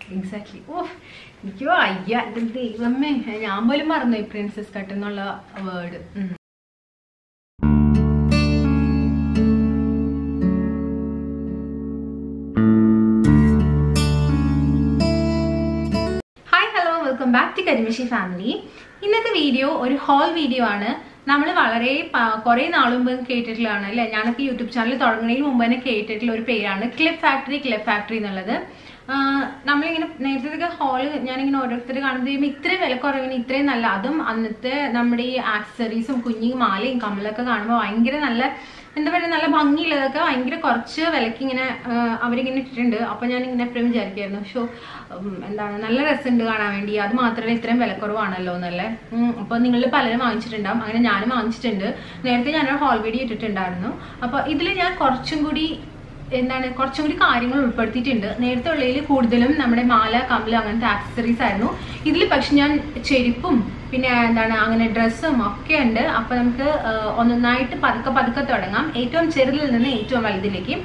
Exactly ഓ എനിക്ക് അയ്യ എൻ്റെ ദൈവമേ ഞാൻ പോലും മറന്നു ഈ പ്രിൻസസ് കട്ട് എന്നുള്ള word hi hello welcome back to Karimishi family ഇന്നത്തെ വീഡിയോ ഒരു ഹോൾ വീഡിയോ ആണ് നമ്മൾ വളരെ പ- കുറേ നാളും മുമ്പ് കേട്ടിട്ടുള്ളതാണ് അല്ലേ ഞാനൊക്കെ യൂട്യൂബ് ചാനൽ തുടങ്ങുന്നതിന് മുമ്പ് തന്നെ കേട്ടിട്ടുള്ള ഒരു പേരാണ് ക്ലിപ്പ് ഫാക്ടറി ക്ലിപ്പ് ഫാക്ടറി എന്നുള്ളത് ആഹ് നമ്മളിങ്ങനെ നേരത്തെ ഹോള് ഞാനിങ്ങനെ ഓരോരുത്തർ കാണുമ്പോൾ ചെയ്യുമ്പോൾ ഇത്രയും വില കുറവിന് ഇത്രയും നല്ല അതും അന്നത്തെ നമ്മുടെ ഈ ആക്സസറീസും കുഞ്ഞി മാലയും കമ്മലൊക്കെ കാണുമ്പോൾ ഭയങ്കര നല്ല എന്താ പറയുക നല്ല ഭംഗിയുള്ളതൊക്കെ ഭയങ്കര കുറച്ച് വിലക്ക് ഇങ്ങനെ ആഹ് അവരിങ്ങനെ ഇട്ടിട്ടുണ്ട് അപ്പോൾ ഞാൻ ഇങ്ങനെ എപ്പോഴും വിചാരിക്കായിരുന്നു ഷോ എന്താണ് നല്ല രസമുണ്ട് കാണാൻ വേണ്ടി അത് മാത്രമല്ല ഇത്രയും വിലക്കുറവാണല്ലോ എന്നല്ലേ അപ്പോൾ നിങ്ങൾ പലരും വാങ്ങിച്ചിട്ടുണ്ടാവും അങ്ങനെ ഞാനും വാങ്ങിച്ചിട്ടുണ്ട് നേരത്തെ ഞാനൊരു ഹോൾ വീഡിയോ ഇട്ടിട്ടുണ്ടായിരുന്നു അപ്പോൾ ഇതിൽ ഞാൻ കുറച്ചും കൂടി എന്താണ് കുറച്ചും കൂടി കാര്യങ്ങൾ ഉൾപ്പെടുത്തിയിട്ടുണ്ട് നേരത്തെ ഉള്ളതിൽ കൂടുതലും നമ്മുടെ മാല കമ്മല് അങ്ങനത്തെ ആക്സസറീസ് ആയിരുന്നു ഇതിൽ പക്ഷെ ഞാൻ ചെരുപ്പും പിന്നെ എന്താണ് അങ്ങനെ ഡ്രസ്സും ഒക്കെ ഉണ്ട് അപ്പൊ നമുക്ക് ആ, ഒന്നൊന്നായിട്ട് പതുക്കെ പതുക്കെ തുടങ്ങാം ഏറ്റവും ചെറുതിൽ നിന്ന് ഏറ്റവും വലുതിലേക്ക്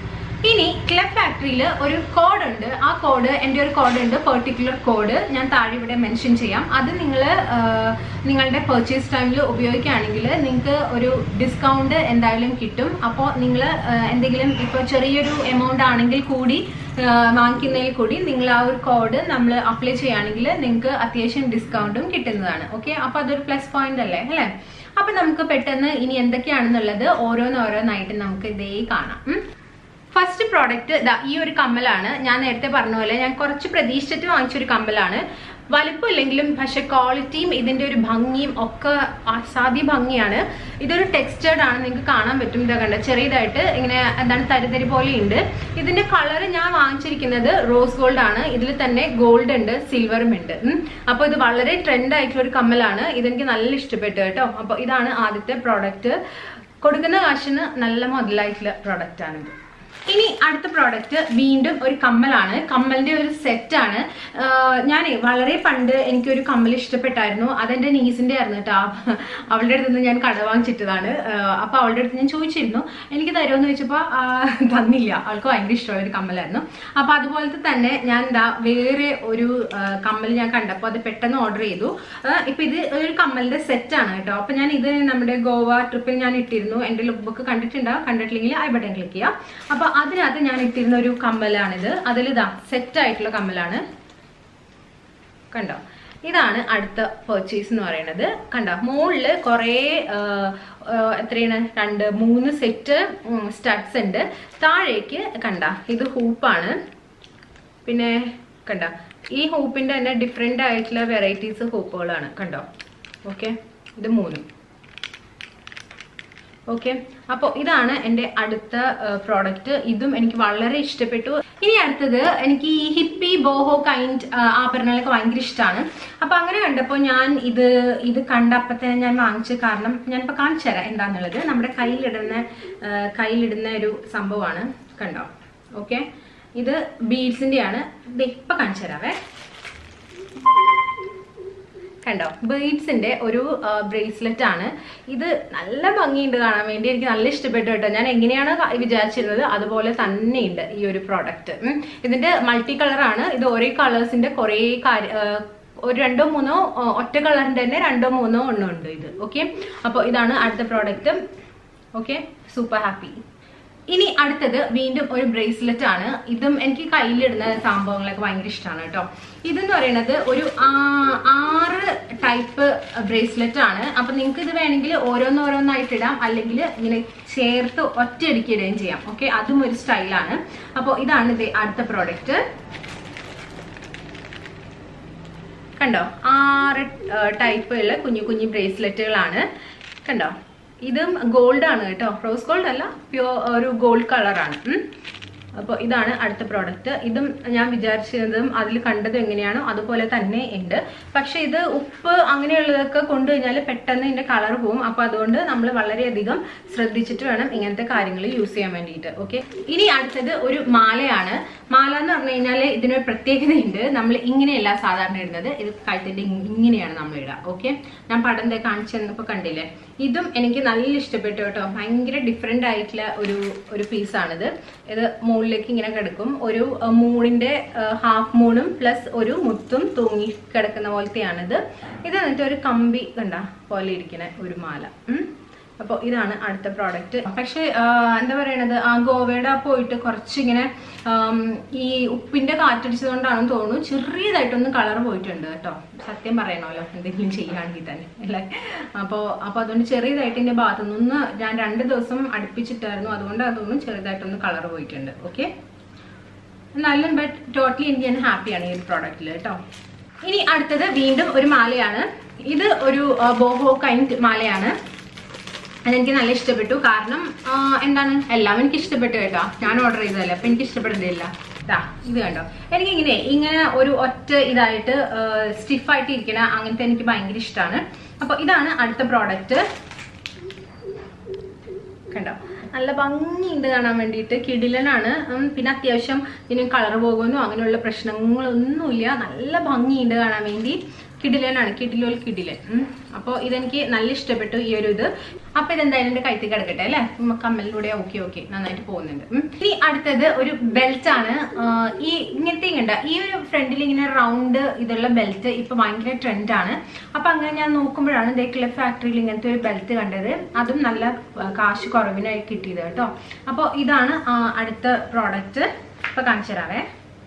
ഇനി ക്ലബ് ഫാക്ടറിയിൽ ഒരു കോഡ് ഉണ്ട് ആ കോഡ് എൻ്റെ ഒരു കോഡ് ഉണ്ട് പെർട്ടിക്കുലർ കോഡ് ഞാൻ താഴെ ഇവിടെ മെൻഷൻ ചെയ്യാം അത് നിങ്ങൾ നിങ്ങളുടെ പർച്ചേസ് ടൈമിൽ ഉപയോഗിക്കുകയാണെങ്കിൽ നിങ്ങൾക്ക് ഒരു ഡിസ്കൗണ്ട് എന്തായാലും കിട്ടും അപ്പോൾ നിങ്ങൾ എന്തെങ്കിലും ഇപ്പോൾ ചെറിയൊരു എമൗണ്ട് ആണെങ്കിൽ കൂടി ആ, വാങ്ങിക്കുന്നതിൽ കൂടി നിങ്ങൾ ആ ഒരു കോഡ് നമ്മൾ അപ്ലൈ ചെയ്യുകയാണെങ്കിൽ നിങ്ങൾക്ക് അത്യാവശ്യം ഡിസ്കൗണ്ടും കിട്ടുന്നതാണ് ഓക്കെ അപ്പോൾ അതൊരു പ്ലസ് പോയിന്റ് അല്ലേ അല്ലേ അപ്പം നമുക്ക് പെട്ടെന്ന് ഇനി എന്തൊക്കെയാണെന്നുള്ളത് ഓരോന്നോരോന്നായിട്ട് നമുക്ക് ഇതേ കാണാം ഉം. ഫസ്റ്റ് പ്രോഡക്റ്റ് ഇതാ ഈ ഒരു കമ്മലാണ് ഞാൻ നേരത്തെ പറഞ്ഞ പോലെ ഞാൻ കുറച്ച് പ്രതീക്ഷിച്ചിട്ട് വാങ്ങിച്ചൊരു കമ്മലാണ് വലുപ്പമില്ലെങ്കിലും പക്ഷെ ക്വാളിറ്റിയും ഇതിന്റെ ഒരു ഭംഗിയും ഒക്കെ അസാധ്യ ഭംഗിയാണ് ഇതൊരു ടെക്സ്റ്റേർഡ് ആണ് നിങ്ങൾക്ക് കാണാൻ പറ്റും ഇതാ കണ്ട ചെറിയതായിട്ട് ഇങ്ങനെ എന്താണ് തരിതരി പോലെ ഉണ്ട് ഇതിന്റെ കളർ ഞാൻ വാങ്ങിച്ചിരിക്കുന്നത് റോസ് ഗോൾഡ് ആണ് ഇതിൽ തന്നെ ഗോൾഡ് ഉണ്ട് സിൽവറും ഉണ്ട് ഉം. അപ്പൊ ഇത് വളരെ ട്രെൻഡ് ആയിട്ടുള്ള ഒരു കമ്മലാണ് ഇതെനിക്ക് നല്ല ഇഷ്ടപ്പെട്ടു കേട്ടോ അപ്പൊ ഇതാണ് ആദ്യത്തെ പ്രോഡക്റ്റ് കൊടുക്കുന്ന കാശിന് നല്ല മുതലായിട്ടുള്ള പ്രോഡക്റ്റ് ആണിത് ഇനി അടുത്ത പ്രോഡക്റ്റ് വീണ്ടും ഒരു കമ്മലാണ് കമ്മലിന്റെ ഒരു സെറ്റാണ് ഞാൻ വളരെ പണ്ട് എനിക്കൊരു കമ്മൽ ഇഷ്ടപ്പെട്ടായിരുന്നു അതെന്റെ നീസിന്റെ ആയിരുന്നു കേട്ടോ ആ- അവളുടെ അടുത്ത് നിന്ന് ഞാൻ കട വാങ്ങിച്ചിട്ടതാണ് ആഹ് അപ്പൊ അവളുടെ അടുത്ത് ഞാൻ ചോദിച്ചിരുന്നു എനിക്ക് തരുമെന്ന് ചോദിച്ചപ്പോൾ തന്നില്ല അവൾക്ക് ഭയങ്കര ഇഷ്ടമുള്ള ഒരു കമ്മലായിരുന്നു അപ്പൊ അതുപോലത്തെ തന്നെ ഞാൻ എന്താ വേറെ ഒരു ആഹ് കമ്മൽ ഞാൻ കണ്ടപ്പോൾ അത് പെട്ടെന്ന് ഓർഡർ ചെയ്തു ആഹ് ഇപ്പൊ ഇത് ഒരു കമ്മലിന്റെ സെറ്റാണ് കേട്ടോ അപ്പൊ ഞാൻ ഇത് നമ്മുടെ ഗോവ ട്രിപ്പിൽ ഞാൻ ഇട്ടിരുന്നു എന്റെ ലുക്ക് ബുക്ക് കണ്ടിട്ടുണ്ടാവും കണ്ടിട്ടില്ലെങ്കിൽ ഐ ബട്ടൺ ക്ലിക്ക് ചെയ്യാം അപ്പൊ അതിനകത്ത് ഞാൻ ഇട്ടിരുന്ന ഒരു കമ്മലാണിത് അതിൽ ഇതാ സെറ്റ് ആയിട്ടുള്ള കമ്മലാണ് കണ്ടോ ഇതാണ് അടുത്ത പർച്ചേസ് എന്ന് പറയുന്നത് കണ്ടോ മുകളിൽ കുറേ ആ, ആ, എത്രയാണ് രണ്ട് മൂന്ന് സെറ്റ് സ്റ്റഡ്സ് ഉണ്ട് താഴേക്ക് കണ്ട ഇത് ഹൂപ്പാണ് പിന്നെ കണ്ട ഈ ഹൂപ്പിന്റെ തന്നെ ഡിഫറെന്റ് ആയിട്ടുള്ള വെറൈറ്റീസ് ഹൂപ്പുകളാണ് കണ്ടോ ഓക്കെ ഇത് മൂന്നും ഓക്കെ അപ്പോൾ ഇതാണ് എൻ്റെ അടുത്ത പ്രോഡക്റ്റ് ഇതും എനിക്ക് വളരെ ഇഷ്ടപ്പെട്ടു ഇനി അടുത്തത് എനിക്ക് ഈ ഹിപ്പി ബോഹോ കൈൻഡ് ആഭരണങ്ങളൊക്കെ ഭയങ്കര ഇഷ്ടമാണ് അപ്പോൾ അങ്ങനെ കണ്ടപ്പോൾ ഞാൻ ഇത് ഇത് കണ്ടപ്പോൾ തന്നെ ഞാൻ വാങ്ങിച്ചു കാരണം ഞാനിപ്പോൾ കാണിച്ചു തരാം എന്താണെന്നുള്ളത് നമ്മുടെ കയ്യിലിടുന്ന ആ, കയ്യിലിടുന്ന ഒരു സംഭവമാണ് കണ്ടോ ഓക്കെ ഇത് ബീഡ്സിൻ്റെയാണ് ഇത് ഇപ്പം കാണിച്ചു തരാവേ കണ്ടോ ബീഡ്സിന്റെ ഒരു ബ്രേസ്ലെറ്റ് ആണ് ഇത് നല്ല ഭംഗിയുണ്ട് കാണാൻ വേണ്ടി എനിക്ക് നല്ല ഇഷ്ടപ്പെട്ടു കേട്ടോ ഞാൻ എങ്ങനെയാണ് ക- വിചാരിച്ചിരുന്നത് അതുപോലെ തന്നെയുണ്ട് ഈ ഒരു പ്രോഡക്റ്റ് ഇതിന്റെ മൾട്ടി കളറാണ് ഇത് ഒരേ കളേഴ്സിന്റെ കുറേ കാര്യ ആ, ഒരു രണ്ടോ മൂന്നോ ആ, ഒറ്റ കളറിന്റെ തന്നെ രണ്ടോ മൂന്നോ എണ്ണം ഉണ്ട് ഇത് ഓക്കെ അപ്പോൾ ഇതാണ് അടുത്ത പ്രോഡക്റ്റ് ഓക്കെ സൂപ്പർ ഹാപ്പി ഇനി അടുത്തത് വീണ്ടും ഒരു ബ്രേസ്ലെറ്റ് ആണ് ഇതും എനിക്ക് കയ്യിലിടുന്ന സംഭവങ്ങളൊക്കെ ഭയങ്കര ഇഷ്ടമാണ് കേട്ടോ ഇതെന്ന് പറയുന്നത് ഒരു ആ- ആറ് ടൈപ്പ് ബ്രേസ്ലെറ്റ് ആണ് അപ്പൊ നിങ്ങൾക്ക് ഇത് വേണമെങ്കിൽ ഓരോന്നോരോന്നായിട്ട് ഇടാം അല്ലെങ്കിൽ ഇങ്ങനെ ചേർത്ത് ഒറ്റയടിക്ക് ഇടുകയും ചെയ്യാം ഓക്കെ അതും ഒരു സ്റ്റൈലാണ് അപ്പോൾ ഇതാണ് ഇത് അടുത്ത പ്രോഡക്റ്റ് കണ്ടോ ആറ് ടൈപ്പ് ഉള്ള കുഞ്ഞു കുഞ്ഞു ബ്രേസ്ലെറ്റുകളാണ് കണ്ടോ ഇതും ഗോൾഡ് ആണ് കേട്ടോ റോസ് ഗോൾഡ് അല്ല പ്യോ ഒരു ഗോൾഡ് കളറാണ് അപ്പോൾ ഇതാണ് അടുത്ത പ്രോഡക്റ്റ് ഇതും ഞാൻ വിചാരിച്ചതും അതിൽ കണ്ടതും എങ്ങനെയാണോ അതുപോലെ തന്നെ ഉണ്ട് പക്ഷെ ഇത് ഉപ്പ് അങ്ങനെയുള്ളതൊക്കെ കൊണ്ടു കഴിഞ്ഞാൽ പെട്ടെന്ന് ഇതിന്റെ കളർ പോവും അപ്പോൾ അതുകൊണ്ട് നമ്മൾ വളരെയധികം ശ്രദ്ധിച്ചിട്ട് വേണം ഇങ്ങനത്തെ കാര്യങ്ങൾ യൂസ് ചെയ്യാൻ വേണ്ടിയിട്ട് ഓക്കെ ഇനി അടുത്തത് ഒരു മാലയാണ് മാല എന്ന് പറഞ്ഞു കഴിഞ്ഞാൽ ഇതിനൊരു പ്രത്യേകതയുണ്ട് നമ്മൾ ഇങ്ങനെയല്ല സാധാരണ ഇടുന്നത് ഇത് കഴുത്തിന്റെ ഇങ് ഇങ്ങനെയാണ് നമ്മൾ ഇടുക ഓക്കെ ഞാൻ പടം ദേ കാണിച്ചു തന്നപ്പോൾ കണ്ടില്ലേ ഇതും എനിക്ക് നല്ല ഇഷ്ടപ്പെട്ടു കേട്ടോ ഭയങ്കര ഡിഫറെന്റ് ആയിട്ടുള്ള ഒരു ഒരു പീസാണിത് ഇത് മുകളിൽ മുകളിലേക്ക് ഇങ്ങനെ കിടക്കും ഒരു ആ, മൂണിന്റെ ഹാഫ് മൂണും പ്ലസ് ഒരു മുത്തും തൂങ്ങി കിടക്കുന്ന പോലത്തെയാണിത് ഇത് എന്നിട്ട് ഒരു കമ്പി കണ്ട പോലെ ഇരിക്കുന്ന ഒരു മാല ഉം. അപ്പോൾ ഇതാണ് അടുത്ത പ്രോഡക്റ്റ് പക്ഷെ എന്താ പറയണത് ആ ഗോവയുടെ ആ പോയിട്ട് കുറച്ചിങ്ങനെ ആം, ഈ ഉപ്പിന്റെ കാറ്റടിച്ചതുകൊണ്ടാണെന്ന് തോന്നുന്നു ചെറിയതായിട്ടൊന്ന് കളർ പോയിട്ടുണ്ട് കേട്ടോ സത്യം പറയണമല്ലോ എന്തെങ്കിലും ചെയ്യുകയാണെങ്കിൽ തന്നെ അല്ലേ അപ്പോൾ അപ്പോൾ അതുകൊണ്ട് ചെറിയതായിട്ട് എൻ്റെ ഭാഗത്തു നിന്ന് ഞാൻ രണ്ട് ദിവസം അടുപ്പിച്ചിട്ടായിരുന്നു അതുകൊണ്ട് അതൊന്നും ചെറുതായിട്ടൊന്ന് കളർ പോയിട്ടുണ്ട് ഓക്കെ എന്നാലും ബട്ട് ടോട്ടലി എനിക്ക് ഞാൻ ഹാപ്പിയാണ് ഈ ഒരു പ്രോഡക്റ്റിൽ കേട്ടോ ഇനി അടുത്തത് വീണ്ടും ഒരു മാലയാണ് ഇത് ഒരു ആ, ബോഹോ കൈൻഡ് മാലയാണ് അതെനിക്ക് നല്ല ഇഷ്ടപ്പെട്ടു കാരണം ആ, എന്താണ് എല്ലാം എനിക്ക് ഇഷ്ടപ്പെട്ടു കേട്ടോ ഞാൻ ഓർഡർ ചെയ്തതല്ലേ അപ്പൊ എനിക്ക് ഇഷ്ടപ്പെടുന്നില്ല ഇതാ ഇത് കണ്ടോ എനിക്ക് ഇങ്ങനെ ഇങ്ങനെ ഒരു ഒറ്റ ഇതായിട്ട് സ്റ്റിഫായിട്ട് ഇരിക്കണ അങ്ങനത്തെ എനിക്ക് ഭയങ്കര ഇഷ്ടമാണ് അപ്പൊ ഇതാണ് അടുത്ത പ്രോഡക്റ്റ് കണ്ടോ നല്ല ഭംഗിയുണ്ട് കാണാൻ വേണ്ടിയിട്ട് കിടിലനാണ് ഉം, പിന്നെ അത്യാവശ്യം ഇതിന് കളർ പോകുന്നു അങ്ങനെയുള്ള പ്രശ്നങ്ങളൊന്നുമില്ല നല്ല ഭംഗിയുണ്ട് കാണാൻ വേണ്ടി കിടിലനാണ് കിടിലോൽ കിടിലൻ അപ്പോൾ ഇതെനിക്ക് നല്ല ഇഷ്ടപ്പെട്ടു ഈ ഒരു ഇത് അപ്പൊ ഇതെന്തായാലും എന്റെ കൈത്തിൽ കിടക്കട്ടെ അല്ലെ കമ്മലിലൂടെ ഓക്കെ ഓക്കെ നന്നായിട്ട് പോകുന്നുണ്ട് ഉം. ഇനി അടുത്തത് ഒരു ബെൽറ്റ് ആണ് ആ, ഈ ഇങ്ങനത്തെ ഇങ്ങണ്ട ഈ ഒരു ഫ്രണ്ടിൽ ഇങ്ങനെ റൗണ്ട് ഇതുള്ള ബെൽറ്റ് ഇപ്പൊ ഭയങ്കര ട്രെൻഡ് ആണ് അപ്പൊ അങ്ങനെ ഞാൻ നോക്കുമ്പോഴാണ് ദേ ക്ലിഫ് ഫാക്ടറിയിൽ ഇങ്ങനത്തെ ഒരു ബെൽറ്റ് കണ്ടത് അതും നല്ല ആ, കാശ് കുറവിനായി കിട്ടിയത് കേട്ടോ അപ്പോൾ ഇതാണ് ആ, അടുത്ത പ്രോഡക്റ്റ് ഇപ്പൊ കാണിച്ചു തരാവേ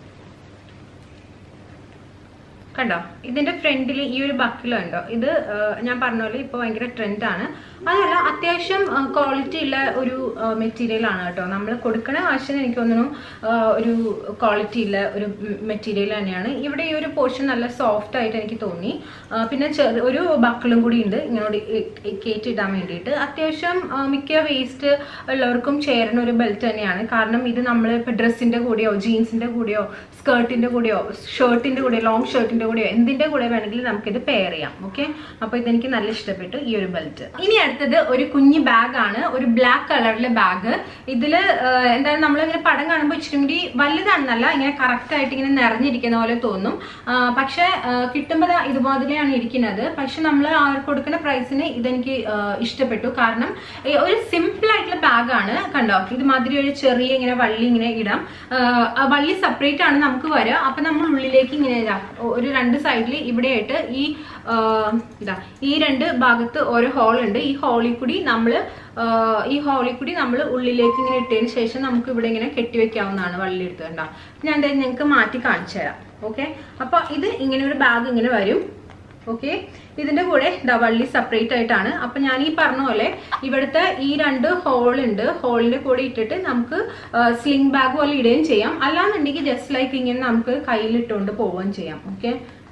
കണ്ടോ ഇതിന്റെ ഫ്രണ്ടിൽ ഈ ഒരു ബക്കിൾ ഉണ്ടോ ഇത് ആ, ഞാൻ പറഞ്ഞ പോലെ ഇപ്പൊ ഭയങ്കര ട്രെൻഡ് ആണ് അതല്ല അത്യാവശ്യം ക്വാളിറ്റി ഉള്ള ഒരു മെറ്റീരിയൽ ആണ് കേട്ടോ നമ്മൾ കൊടുക്കണ കാശിന് എനിക്ക് തോന്നുന്നു ആ, ഒരു ക്വാളിറ്റി ഉള്ള ഒരു മെറ്റീരിയൽ തന്നെയാണ് ഇവിടെ ഈ ഒരു പോർഷൻ നല്ല സോഫ്റ്റ് ആയിട്ട് എനിക്ക് തോന്നി ആ, പിന്നെ ചെറു ഒരു ബക്കിളും കൂടി ഉണ്ട് ഇങ്ങോട്ട് കയറ്റിയിടാൻ വേണ്ടിയിട്ട് അത്യാവശ്യം ആ, മിക്ക വേസ്റ്റ് ഉള്ളവർക്കും ചേരുന്ന ഒരു ബെൽറ്റ് തന്നെയാണ് കാരണം ഇത് നമ്മൾ ഇപ്പൊ ഡ്രസ്സിന്റെ കൂടെയോ ജീൻസിന്റെ കൂടെയോ സ്കേർട്ടിന്റെ കൂടെയോ ഷർട്ടിന്റെ കൂടെയോ ലോങ് ഷർട്ടിന്റെ കൂടെയോ എന്തിന്റെ കൂടെ വേണമെങ്കിലും നമുക്കിത് പെയർ ചെയ്യാം ഓക്കെ അപ്പൊ ഇതെനിക്ക് നല്ല ഇഷ്ടപ്പെട്ടു ഈ ഒരു ബെൽറ്റ് ഇനി അടുത്തത് ഒരു കുഞ്ഞു ബാഗ് ആണ് ഒരു ബ്ലാക്ക് കളറിലെ ബാഗ് ഇതില് ആ, എന്താണ് നമ്മളിങ്ങനെ പടം കാണുമ്പോൾ ഇച്ചിരി കൂടി വലുതാണെന്നല്ല ഇങ്ങനെ കറക്റ്റ് ആയിട്ട് ഇങ്ങനെ നിറഞ്ഞിരിക്കുന്ന പോലെ തോന്നും ആ, പക്ഷെ കിട്ടുമ്പോൾ ഇതുപോലെയാണ് ഇരിക്കുന്നത് പക്ഷെ നമ്മൾ കൊടുക്കുന്ന പ്രൈസിന് ഇതെനിക്ക് ആ, ഇഷ്ടപ്പെട്ടു കാരണം ഏ, ഒരു സിമ്പിൾ ആയിട്ടുള്ള ബാഗാണ് കണ്ടോ ഇത് മാതിരി ഒരു ചെറിയ ഇങ്ങനെ വള്ളി ഇങ്ങനെ ഇടാം ആ, ആ വള്ളി സെപ്പറേറ്റ് ആണ് നമുക്ക് വരിക അപ്പൊ നമ്മൾ ഉള്ളിലേക്ക് ഇങ്ങനെ ഇതാ ഒരു രണ്ട് സൈഡിൽ ഇവിടെയായിട്ട് ഈ ആ, ഇതാ ഈ രണ്ട് ഭാഗത്ത് ഓരോ ഹോൾ ഉണ്ട് ഈ ഹോളിൽ കൂടി നമ്മൾ ഈ ഹോളിൽ കൂടി നമ്മൾ ഉള്ളിലേക്ക് ഇങ്ങനെ ഇട്ടതിന് ശേഷം നമുക്ക് ഇവിടെ ഇങ്ങനെ കെട്ടിവെക്കാവുന്നതാണ് വള്ളി എടുത്ത് കണ്ടോ ഞാൻ എന്തായാലും ഞങ്ങൾക്ക് മാറ്റി കാണിച്ചു തരാം ഓക്കെ അപ്പൊ ഇത് ഇങ്ങനെ ഒരു ബാഗ് ഇങ്ങനെ വരും ഓക്കെ ഇതിന്റെ കൂടെ ദാ വള്ളി സെപ്പറേറ്റ് ആയിട്ടാണ് അപ്പൊ ഞാൻ ഈ പറഞ്ഞ പോലെ ഇവിടുത്തെ ഈ രണ്ട് ഹോൾ ഉണ്ട് ഹോളിന്റെ കൂടെ ഇട്ടിട്ട് നമുക്ക് സ്ലിംഗ് ബാഗ് പോലെ ഇടുകയും ചെയ്യാം അല്ലാന്നുണ്ടെങ്കിൽ ജസ്റ്റ് ലൈക്ക് ഇങ്ങനെ നമുക്ക് കയ്യിലിട്ടുകൊണ്ട് പോവുകയും ചെയ്യാം ഓക്കെ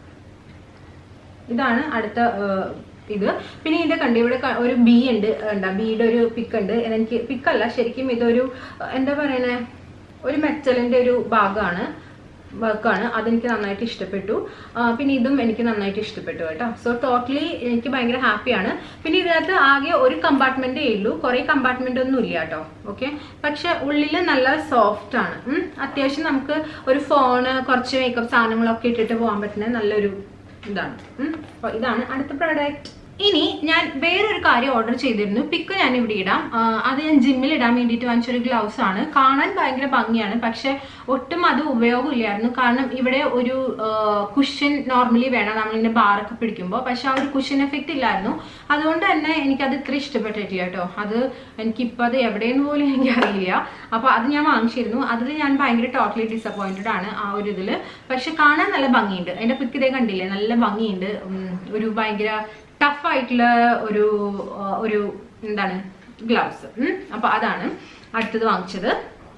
ഇതാണ് അടുത്ത ആ, ഇത് പിന്നെ ഇതിന്റെ കണ്ട് ഇവിടെ ക- ഒരു ബി ഉണ്ട് എന്താ ബിയുടെ ഒരു പിക്ക് ഉണ്ട് എനിക്ക് പിക്കല്ല ശരിക്കും ഇതൊരു ആ, എന്താ പറയണേ ഒരു മെറ്റലിന്റെ ഒരു ഭാഗമാണ് വർക്കാണ് അതെനിക്ക് നന്നായിട്ട് ഇഷ്ടപ്പെട്ടു ആ, പിന്നെ ഇതും എനിക്ക് നന്നായിട്ട് ഇഷ്ടപ്പെട്ടു കേട്ടോ സോ ടോട്ടലി എനിക്ക് ഭയങ്കര ഹാപ്പിയാണ് പിന്നെ ഇതിനകത്ത് ആകെ ഒരു കമ്പാർട്ട്മെന്റേ ഉള്ളൂ കുറെ കമ്പാർട്ട്മെന്റ് ഒന്നും ഇല്ല കേട്ടോ ഓക്കെ പക്ഷെ ഉള്ളിൽ നല്ല സോഫ്റ്റ് ആണ് ഉം. അത്യാവശ്യം നമുക്ക് ഒരു ഫോണ് കുറച്ച് മേക്കപ്പ് സാധനങ്ങളൊക്കെ ഇട്ടിട്ട് പോകാൻ പറ്റുന്ന നല്ലൊരു ഇതാണ് ഉം. അപ്പൊ ഇതാണ് അടുത്ത പ്രോഡക്റ്റ് ഇനി ഞാൻ വേറൊരു കാര്യം ഓർഡർ ചെയ്തിരുന്നു പിക്ക് ഞാൻ ഇവിടെ ഇടാം ആ, അത് ഞാൻ ജിമ്മിൽ ഇടാൻ വേണ്ടിയിട്ട് വാങ്ങിച്ചൊരു ഗ്ലൗസ് ആണ് കാണാൻ ഭയങ്കര ഭംഗിയാണ് പക്ഷെ ഒട്ടും അത് ഉപയോഗമില്ലായിരുന്നു കാരണം ഇവിടെ ഒരു കുഷൻ നോർമലി വേണം നമ്മളിങ്ങനെ ബാറൊക്കെ പിടിക്കുമ്പോൾ പക്ഷെ ആ ഒരു കുഷൻ എഫക്റ്റ് ഇല്ലായിരുന്നു അതുകൊണ്ട് തന്നെ എനിക്കത് ഇത്ര ഇഷ്ടപ്പെട്ടിട്ടില്ല കേട്ടോ അത് എനിക്കിപ്പോൾ അത് എവിടെയെന്ന് പോലും എനിക്ക് അറിയില്ല അപ്പോൾ അത് ഞാൻ വാങ്ങിച്ചിരുന്നു അതിൽ ഞാൻ ഭയങ്കര ടോട്ടലി ഡിസപ്പോയിന്റഡ് ആണ് ആ ഒരു ഇതിൽ പക്ഷെ കാണാൻ നല്ല ഭംഗിയുണ്ട് അതിന്റെ പിക്ക് ഇതേ കണ്ടില്ലേ നല്ല ഭംഗിയുണ്ട് ഉം, ഒരു ഭയങ്കര ടഫ് ആയിട്ടുള്ള ഒരു ആ, ഒരു എന്താണ് ഗ്ലൗസ് അപ്പൊ അതാണ് അടുത്തത് വാങ്ങിച്ചത്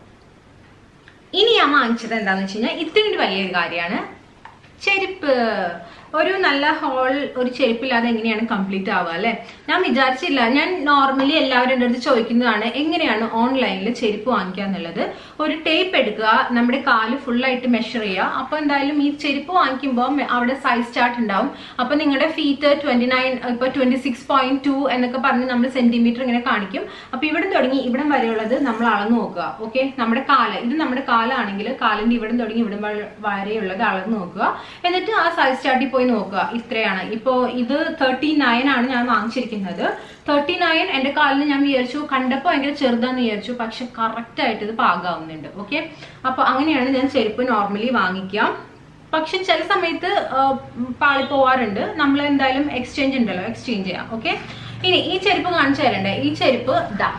ഇനി ഞാൻ വാങ്ങിച്ചത് എന്താന്ന് വെച്ച് കഴിഞ്ഞാൽ ഇത്തിരി വലിയൊരു കാര്യമാണ് ചെരുപ്പ് ഒരു നല്ല ഹോൾ ഒരു ചെരുപ്പില്ലാതെ എങ്ങനെയാണ് കംപ്ലീറ്റ് ആവുക അല്ലെ ഞാൻ വിചാരിച്ചില്ല ഞാൻ നോർമലി എല്ലാവരും എൻ്റെ അടുത്ത് ചോദിക്കുന്നതാണ് എങ്ങനെയാണ് ഓൺലൈനിൽ ചെരുപ്പ് വാങ്ങിക്കുക എന്നുള്ളത് ഒരു ടേപ്പ് എടുക്കുക നമ്മുടെ കാല് ഫുള്ളായിട്ട് മെഷർ ചെയ്യുക അപ്പൊ എന്തായാലും ഈ ചെരുപ്പ് വാങ്ങിക്കുമ്പോൾ അവിടെ സൈസ് ചാർട്ട് ഉണ്ടാവും അപ്പൊ നിങ്ങളുടെ ഫീറ്റ് ട്വന്റി നയൻ ഇപ്പൊ ട്വന്റി സിക്സ് പോയിന്റ് ടു എന്നൊക്കെ പറഞ്ഞ് നമ്മൾ സെന്റിമീറ്റർ ഇങ്ങനെ കാണിക്കും അപ്പൊ ഇവിടെ തുടങ്ങി ഇവിടം വരെയുള്ളത് നമ്മൾ അളന്ന് നോക്കുക ഓക്കെ നമ്മുടെ കാല് ഇത് നമ്മുടെ കാലാണെങ്കിൽ കാലിന്റെ ഇവിടം തുടങ്ങി ഇവിടം വരെ- വരെയുള്ളത് അളന്ന് നോക്കുക എന്നിട്ട് ആ സൈസ് ചാർട്ടിൽ പോയി നോക്കുക ഇത്രയാണ് ഇപ്പോ ഇത് തേർട്ടി നയൻ ആണ് ഞാൻ വാങ്ങിച്ചിരിക്കുന്നത് തേർട്ടി നയൻ എന്റെ കാലിന് ഞാൻ വിചാരിച്ചു കണ്ടപ്പോൾ ഭയങ്കര ചെറുതാന്ന് വിചാരിച്ചു പക്ഷെ കറക്റ്റ് ആയിട്ട് ഇത് പാകാവുന്നുണ്ട് ഓക്കെ അപ്പൊ അങ്ങനെയാണ് ഞാൻ ചെരുപ്പ് നോർമലി വാങ്ങിക്കുക പക്ഷെ ചില സമയത്ത് ആ, പാളി പോവാറുണ്ട് നമ്മൾ എന്തായാലും എക്സ്ചേഞ്ച് ഉണ്ടല്ലോ എക്സ്ചേഞ്ച് ചെയ്യാം ഓക്കെ ഇനി ഈ ചെരുപ്പ് കാണിച്ചു തരണ്ടേ ഈ ചെരുപ്പ് ദാ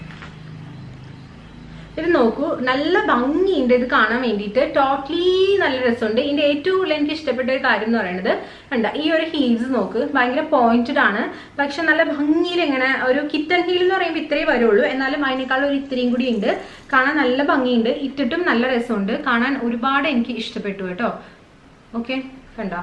ഇത് നോക്കൂ നല്ല ഭംഗിയുണ്ട് ഇത് കാണാൻ വേണ്ടിയിട്ട് ടോട്ടലി നല്ല രസമുണ്ട് ഇതിന്റെ ഏറ്റവും കൂടുതൽ എനിക്ക് ഇഷ്ടപ്പെട്ട ഒരു കാര്യം എന്ന് പറയുന്നത് കണ്ട ഈ ഒരു ഹീൽസ് നോക്ക് ഭയങ്കര പോയിന്റഡ് ആണ് പക്ഷെ നല്ല ഭംഗിയിൽ ഇങ്ങനെ ഒരു കിറ്റൻ ഹീൽ എന്ന് പറയുമ്പോൾ ഇത്രേ വരുള്ളൂ എന്നാലും അതിനേക്കാൾ ഒരു ഇത്രയും കൂടി ഉണ്ട് കാണാൻ നല്ല ഭംഗിയുണ്ട് ഇട്ടിട്ടും നല്ല രസമുണ്ട് കാണാൻ ഒരുപാട് എനിക്ക് ഇഷ്ടപ്പെട്ടു കേട്ടോ ഓക്കെ കണ്ട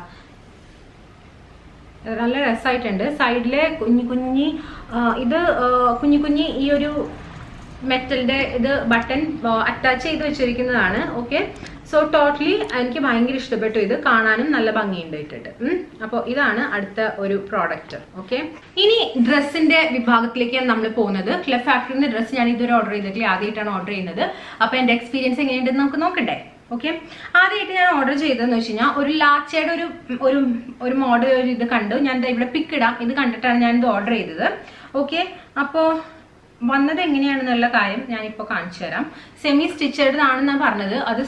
നല്ല രസമായിട്ടുണ്ട് സൈഡിലെ കുഞ്ഞി കുഞ്ഞി ആ, ഇത് ആ, കുഞ്ഞി കുഞ്ഞി ഈ ഒരു മെറ്റലിന്റെ ഇത് ബട്ടൺ അറ്റാച്ച് ചെയ്ത് വെച്ചിരിക്കുന്നതാണ് ഓക്കെ സോ ടോട്ടലി എനിക്ക് ഭയങ്കര ഇഷ്ടപ്പെട്ടു ഇത് കാണാനും നല്ല ഭംഗിയുണ്ട് ഇട്ടിട്ട് അപ്പോൾ ഇതാണ് അടുത്ത ഒരു പ്രോഡക്റ്റ് ഓക്കെ ഇനി ഡ്രസ്സിന്റെ വിഭാഗത്തിലേക്കാണ് നമ്മൾ പോകുന്നത് ക്ലബ് ഫാക്ടറിന്റെ ഡ്രസ്സ് ഞാൻ ഇതുവരെ ഓർഡർ ചെയ്തിട്ടില്ല ആദ്യമായിട്ടാണ് ഓർഡർ ചെയ്യുന്നത് അപ്പോൾ എന്റെ എക്സ്പീരിയൻസ് എങ്ങനെയുണ്ടെന്ന് നമുക്ക് നോക്കണ്ടേ ഓക്കെ ആദ്യമായിട്ട് ഞാൻ ഓർഡർ ചെയ്തതെന്ന് വെച്ച് കഴിഞ്ഞാൽ ഒരു ലാച്ചയുടെ ഒരു ഒരു ഒരു മോഡൽ ഒരു ഇത് കണ്ടു ഞാൻ ദാ ഇവിടെ പിക്ക് ഇടാം ഇത് കണ്ടിട്ടാണ് ഞാൻ ഇത് ഓർഡർ ചെയ്തത് ഓക്കെ അപ്പോൾ വന്നത് എങ്ങനെയാണെന്നുള്ള കാര്യം ഞാൻ ഇപ്പോൾ കാണിച്ചു തരാം സെമി സ്റ്റിച്ചഡ് ആണെന്നാണ് പറഞ്ഞത് അത്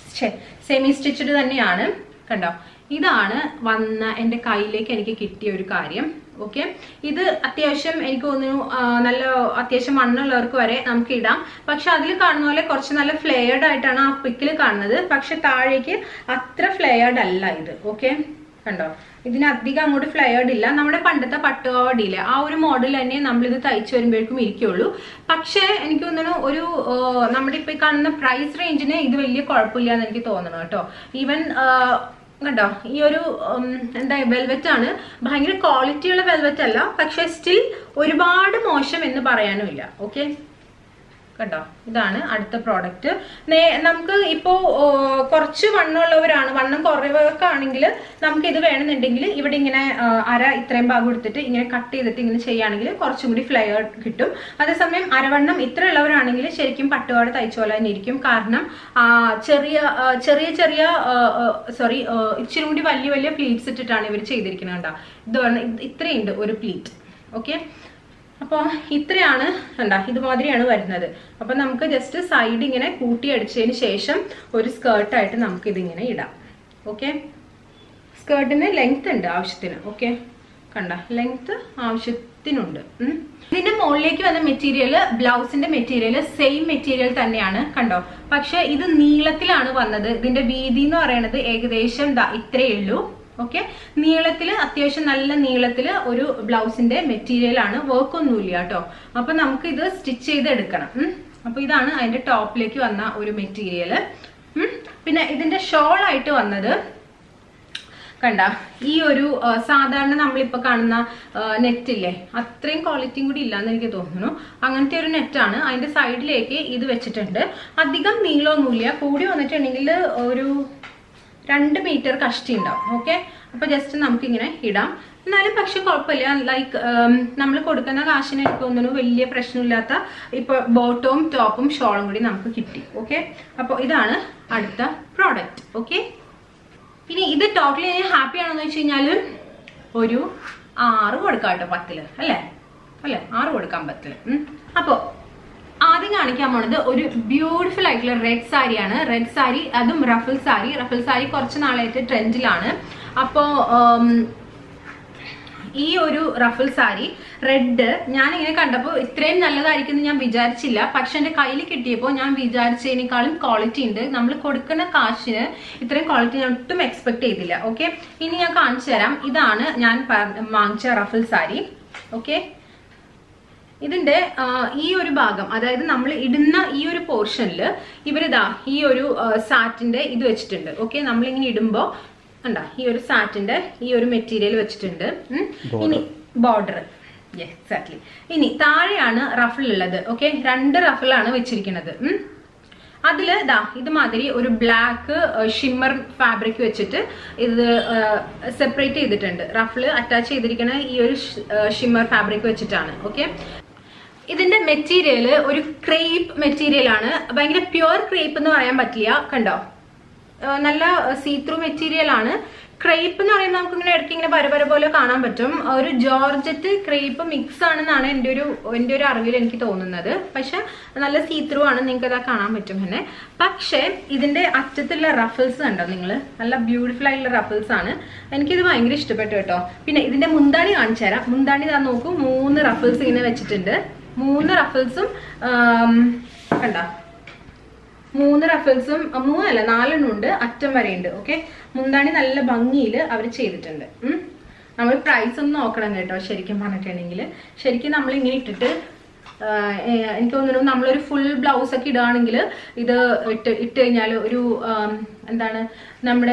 സെമി സ്റ്റിച്ചഡ് തന്നെയാണ് കണ്ടോ ഇതാണ് വന്ന എൻ്റെ കയ്യിലേക്ക് എനിക്ക് കിട്ടിയ ഒരു കാര്യം ഓക്കെ ഇത് അത്യാവശ്യം എനിക്ക് തോന്നുന്നു ആ, നല്ല അത്യാവശ്യം മണ്ണുള്ളവർക്ക് വരെ നമുക്ക് ഇടാം പക്ഷെ അതിൽ കാണുന്ന പോലെ കുറച്ച് നല്ല ഫ്ലെയർഡ് ആയിട്ടാണ് ആ പിക്കിൽ കാണുന്നത് പക്ഷെ താഴേക്ക് അത്ര ഫ്ലെയർഡ് അല്ല ഇത് ഓക്കെ കണ്ടോ ഇതിന് അധികം അങ്ങോട്ട് ഫ്ലെയർഡ് ഇല്ല നമ്മുടെ പണ്ടത്തെ പട്ടുപാവാടിയില്ല ആ ഒരു മോഡൽ തന്നെ നമ്മളിത് തയ്ച്ചു വരുമ്പോഴേക്കും ഇരിക്കുള്ളൂ പക്ഷേ എനിക്ക് തോന്നുന്നു ഒരു ആ, നമ്മുടെ ഇപ്പൊ ഈ കാണുന്ന പ്രൈസ് റേഞ്ചിന് ഇത് വലിയ കുഴപ്പമില്ല എന്ന് എനിക്ക് തോന്നുന്നു കേട്ടോ ഈവൻ കണ്ടോ ഈ ഒരു ഉം, എന്താ വെൽവെറ്റ് ആണ് ഭയങ്കര ക്വാളിറ്റി ഉള്ള വെൽവെറ്റ് അല്ല പക്ഷെ സ്റ്റിൽ ഒരുപാട് മോശം എന്ന് പറയാനുമില്ല ഓക്കെ കണ്ടോ ഇതാണ് അടുത്ത പ്രോഡക്റ്റ് നമുക്ക് ഇപ്പോ ഓ, കുറച്ച് വണ്ണമുള്ളവരാണ് വണ്ണം കുറവൊക്കെയാണെങ്കിൽ നമുക്ക് ഇത് വേണമെന്നുണ്ടെങ്കിൽ ഇവിടെ ഇങ്ങനെ ആ, അര ഇത്രയും ഭാഗം എടുത്തിട്ട് ഇങ്ങനെ കട്ട് ചെയ്തിട്ട് ഇങ്ങനെ ചെയ്യുകയാണെങ്കിൽ കുറച്ചും കൂടി ഫ്ലെയർ കിട്ടും അതേസമയം അരവണ്ണം ഇത്ര ഉള്ളവരാണെങ്കിൽ ശരിക്കും പട്ടുപാട് തയ്ച്ച പോലെ തന്നെ ഇരിക്കും കാരണം ആ, ചെറിയ ആ, ചെറിയ ചെറിയ സോറി ഇച്ചിരി കൂടി വലിയ വലിയ പ്ലീറ്റ്സ് ഇട്ടിട്ടാണ് ഇവർ ചെയ്തിരിക്കുന്നത് കണ്ടോ ഇത് പറഞ്ഞ ഇത് ഇത്രയുണ്ട് ഒരു പ്ലീറ്റ് ഓക്കെ അപ്പോൾ ഇത്രയാണ് കണ്ട ഇതുമാതിരിയാണ് വരുന്നത് അപ്പോൾ നമുക്ക് ജസ്റ്റ് സൈഡ് ഇങ്ങനെ കൂട്ടി അടിച്ചതിന് ശേഷം ഒരു സ്കേർട്ടായിട്ട് നമുക്ക് ഇതിങ്ങനെ ഇടാം ഓക്കെ സ്കേർട്ടിന് ലെങ്ത് ഉണ്ട് ആവശ്യത്തിന് ഓക്കെ കണ്ട ലെങ്ത് ആവശ്യത്തിനുണ്ട് ഉം. ഇതിന്റെ മുകളിലേക്ക് വന്ന മെറ്റീരിയൽ ബ്ലൗസിന്റെ മെറ്റീരിയൽ സെയിം മെറ്റീരിയൽ തന്നെയാണ് കണ്ടോ പക്ഷെ ഇത് നീളത്തിലാണ് വന്നത് ഇതിന്റെ വീതി എന്ന് പറയുന്നത് ഏകദേശം ദാ ഇത്രയേ ഉള്ളൂ ഓക്കെ നീളത്തില് അത്യാവശ്യം നല്ല നീളത്തില് ഒരു ബ്ലൗസിന്റെ മെറ്റീരിയൽ ആണ് വർക്ക് ഒന്നുമില്ല കേട്ടോ അപ്പൊ നമുക്ക് ഇത് സ്റ്റിച്ച് ചെയ്ത് എടുക്കണം ഉം. അപ്പൊ ഇതാണ് അതിന്റെ ടോപ്പിലേക്ക് വന്ന ഒരു മെറ്റീരിയൽ പിന്നെ ഇതിന്റെ ഷോൾ ആയിട്ട് വന്നത് കണ്ട ഈ ഒരു ആ, സാധാരണ നമ്മളിപ്പോ കാണുന്ന നെറ്റ് ഇല്ലേ അത്രയും ക്വാളിറ്റിയും കൂടി ഇല്ലാന്ന് എനിക്ക് തോന്നുന്നു അങ്ങനത്തെ ഒരു നെറ്റാണ് അതിന്റെ സൈഡിലേക്ക് ഇത് വെച്ചിട്ടുണ്ട് അധികം നീളമൊന്നുമില്ല കൂടി വന്നിട്ടുണ്ടെങ്കിൽ ഒരു രണ്ട് മീറ്റർ കഷ്ടി ഉണ്ടാവും ഓക്കെ അപ്പൊ ജസ്റ്റ് നമുക്കിങ്ങനെ ഇടാം എന്നാലും പക്ഷെ കുഴപ്പമില്ല ലൈക്ക് നമ്മൾ കൊടുക്കുന്ന കാശിന് എനിക്ക് തോന്നുന്നു വലിയ പ്രശ്നമില്ലാത്ത ഇപ്പൊ ബോട്ടവും ടോപ്പും ഷോളും കൂടി നമുക്ക് കിട്ടി ഓക്കെ അപ്പോൾ ഇതാണ് അടുത്ത പ്രോഡക്റ്റ് ഓക്കെ ഇനി ഇത് ടോട്ടലി ഞാൻ ഹാപ്പി ആണെന്ന് വെച്ച് കഴിഞ്ഞാല് ഒരു ആറ് കൊടുക്കാം കേട്ടോ പത്തില് അല്ലേ അല്ലേ ആറ് കൊടുക്കാൻ പത്തില് ഉം. അപ്പൊ ആദ്യം കാണിക്കാൻ പോണത് ഒരു ബ്യൂട്ടിഫുൾ ആയിട്ടുള്ള റെഡ് സാരിയാണ് റെഡ് സാരി അതും റഫിൾ സാരി റഫിൾ സാരി കുറച്ച് നാളായിട്ട് ട്രെൻഡിലാണ് അപ്പോ ഉം, ഈ ഒരു റഫിൾ സാരി റെഡ് ഞാൻ ഇങ്ങനെ കണ്ടപ്പോൾ ഇത്രയും നല്ലതായിരിക്കും എന്ന് ഞാൻ വിചാരിച്ചില്ല പക്ഷെ എന്റെ കയ്യിൽ കിട്ടിയപ്പോൾ ഞാൻ വിചാരിച്ചതിനേക്കാളും ക്വാളിറ്റി ഉണ്ട് നമ്മൾ കൊടുക്കുന്ന കാശിന് ഇത്രയും ക്വാളിറ്റി ഞാൻ ഒട്ടും എക്സ്പെക്ട് ചെയ്തില്ല ഓക്കെ ഇനി ഞാൻ കാണിച്ചു തരാം ഇതാണ് ഞാൻ പ- വാങ്ങിച്ച റഫിൾ സാരി ഓക്കെ ഇതിന്റെ ആ, ഈ ഒരു ഭാഗം അതായത് നമ്മൾ ഇടുന്ന ഈ ഒരു പോർഷനിൽ ഇവരിതാ ഈ ഒരു ആ, സാറ്റിന്റെ ഇത് വെച്ചിട്ടുണ്ട് ഓക്കെ നമ്മളിങ്ങനെ ഇടുമ്പോ കണ്ടാ ഈ ഒരു സാറ്റിന്റെ ഈ ഒരു മെറ്റീരിയൽ വെച്ചിട്ടുണ്ട് ഉം. ഇനി ബോർഡർ എക്സാക്ട്ലി ഇനി താഴെയാണ് റഫിൾ ഉള്ളത് ഓക്കെ രണ്ട് റഫിളാണ് വെച്ചിരിക്കുന്നത് ഉം. അതില് ദാ ഇതുമാതിരി ഒരു ബ്ലാക്ക് ഷിമ്മർ ഫാബ്രിക് വെച്ചിട്ട് ഇത് സെപ്പറേറ്റ് ചെയ്തിട്ടുണ്ട് റഫിള് അറ്റാച്ച് ചെയ്തിരിക്കുന്ന ഈ ഒരു ഷിമ്മർ ഫാബ്രിക് വെച്ചിട്ടാണ് ഓക്കെ ഇതിന്റെ മെറ്റീരിയൽ ഒരു ക്രേപ്പ് മെറ്റീരിയൽ ആണ് ഭയങ്കര പ്യുവർ ക്രേപ്പ് എന്ന് പറയാൻ പറ്റില്ല കണ്ടോ ആ, നല്ല സീ ത്രൂ മെറ്റീരിയൽ ആണ് ക്രേപ്പ് എന്ന് പറയുന്നത് നമുക്ക് ഇങ്ങനെ ഇടയ്ക്ക് ഇങ്ങനെ പരപര പോലെ കാണാൻ പറ്റും ഒരു ജോർജറ്റ് ക്രേപ്പ് മിക്സ് ആണെന്നാണ് എൻ്റെ ഒരു എൻ്റെ ഒരു അറിവിൽ എനിക്ക് തോന്നുന്നത് പക്ഷെ നല്ല സീ ത്രൂ ആണ് നിങ്ങൾക്ക് അതാ കാണാൻ പറ്റും എന്നെ പക്ഷേ ഇതിന്റെ അറ്റത്തുള്ള റഫിൾസ് കണ്ടോ നിങ്ങൾ നല്ല ബ്യൂട്ടിഫുൾ ആയിട്ടുള്ള റഫിൾസ് ആണ് എനിക്കിത് ഭയങ്കര ഇഷ്ടപ്പെട്ടു കേട്ടോ പിന്നെ ഇതിന്റെ മുന്താണി കാണിച്ചു തരാം മുന്താണി താ നോക്കൂ മൂന്ന് റഫിൾസ് ഇങ്ങനെ വെച്ചിട്ടുണ്ട് മൂന്ന് റഫിൾസും കണ്ടോ മൂന്ന് റഫിൾസും അഹ് മൂന്നല്ല നാലെണ്ണം ഉണ്ട് അറ്റം വരെ ഉണ്ട് ഓക്കെ മുന്താണി നല്ല ഭംഗിയിൽ അവർ ചെയ്തിട്ടുണ്ട് ഉം. നമ്മൾ പ്രൈസ് ഒന്ന് നോക്കണം കേട്ടോ ശരിക്കും പറഞ്ഞിട്ടുണ്ടെങ്കിൽ ശരിക്കും നമ്മൾ ഇങ്ങനെ ഇട്ടിട്ട് ആഹ്, ഏഹ്, എനിക്ക് തോന്നുന്നു നമ്മളൊരു ഫുൾ ബ്ലൗസ് ഒക്കെ ഇടുകയാണെങ്കിൽ ഇത് ഇട്ട് ഇട്ട് കഴിഞ്ഞാൽ ഒരു ആം, എന്താണ് നമ്മുടെ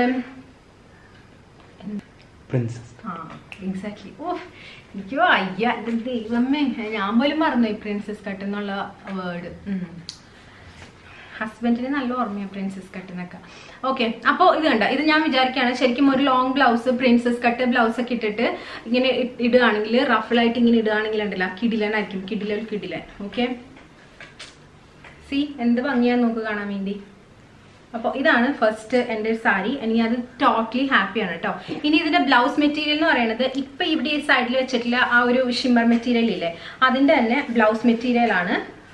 പ്രിൻസസ് ആ എക്സാക്ട്ലി ഓ എനിക്കോ അയ്യ എന്റെ ദൈവമേ ഞാൻ പോലും മറന്നു ഈ പ്രിൻസസ് കട്ട് എന്നുള്ള വേർഡ് ഹസ്ബൻഡിന് നല്ല ഓർമ്മയാണ് പ്രിൻസസ് കട്ട് എന്നൊക്കെ ഓക്കെ അപ്പോൾ ഇത് കണ്ട ഇത് ഞാൻ വിചാരിക്കുകയാണ് ശരിക്കും ഒരു long blouse princess cut blouse ഒക്കെ ഇട്ടിട്ട് ഇങ്ങനെ ഇ- ഇടുകയാണെങ്കിൽ റഫിളായിട്ട് ഇങ്ങനെ ഇടുകയാണെങ്കിൽ ഉണ്ടല്ലോ കിടിലനായിരിക്കും കിടിലൻ കിടിലൻ ഓക്കെ സി എന്ത് ഭംഗിയാന്ന് നോക്ക് കാണാൻ വേണ്ടി അപ്പോൾ ഇതാണ് ഫസ്റ്റ് എൻ്റെ ഒരു സാരി എനിക്ക് അത് ടോട്ടലി ഹാപ്പിയാണ് കേട്ടോ ഇനി ഇതിന്റെ ബ്ലൗസ് മെറ്റീരിയൽ എന്ന് പറയുന്നത് ഇപ്പൊ ഇവിടെ ഈ സൈഡിൽ വെച്ചിട്ടുള്ള ആ ഒരു ഷിമ്മർ മെറ്റീരിയൽ ഇല്ലേ അതിന്റെ തന്നെ ബ്ലൗസ് മെറ്റീരിയൽ ആണ്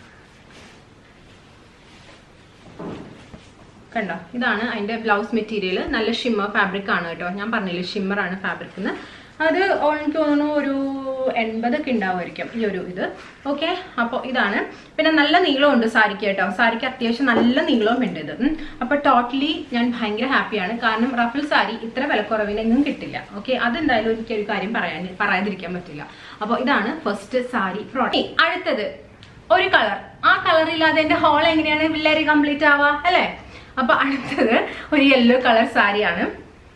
കണ്ടോ ഇതാണ് അതിന്റെ ബ്ലൗസ് മെറ്റീരിയൽ നല്ല ഷിമ്മർ ഫാബ്രിക് ആണ് കേട്ടോ ഞാൻ പറഞ്ഞില്ലേ ഷിമ്മർ ആണ് ഫാബ്രിക് എന്ന് അത് ഓ- എനിക്ക് തോന്നുന്നു ഒരു എൺപതൊക്കെ ഉണ്ടാവുമായിരിക്കും ഈ ഒരു ഇത് ഓക്കെ അപ്പോൾ ഇതാണ് പിന്നെ നല്ല നീളമുണ്ട് സാരിക്ക് കേട്ടോ സാരിക്ക് അത്യാവശ്യം നല്ല നീളവും ഉണ്ട് ഇത് ഉം. അപ്പോൾ ടോട്ടലി ഞാൻ ഭയങ്കര ഹാപ്പിയാണ് കാരണം റഫിൾ സാരി ഇത്ര വിലക്കുറവിനെങ്ങും കിട്ടില്ല ഓക്കെ അതെന്തായാലും എനിക്കൊരു കാര്യം പറയാൻ പറയാതിരിക്കാൻ പറ്റില്ല അപ്പോൾ ഇതാണ് ഫസ്റ്റ് സാരി പ്രോഡക്റ്റ് അടുത്തത് ഒരു കളർ ആ കളർ ഇല്ലാതെ എന്റെ ഹോൾ എങ്ങനെയാണ് പിള്ളേര് കംപ്ലീറ്റ് ആവാ അല്ലേ അപ്പൊ അടുത്തത് ഒരു യെല്ലോ കളർ സാരിയാണ്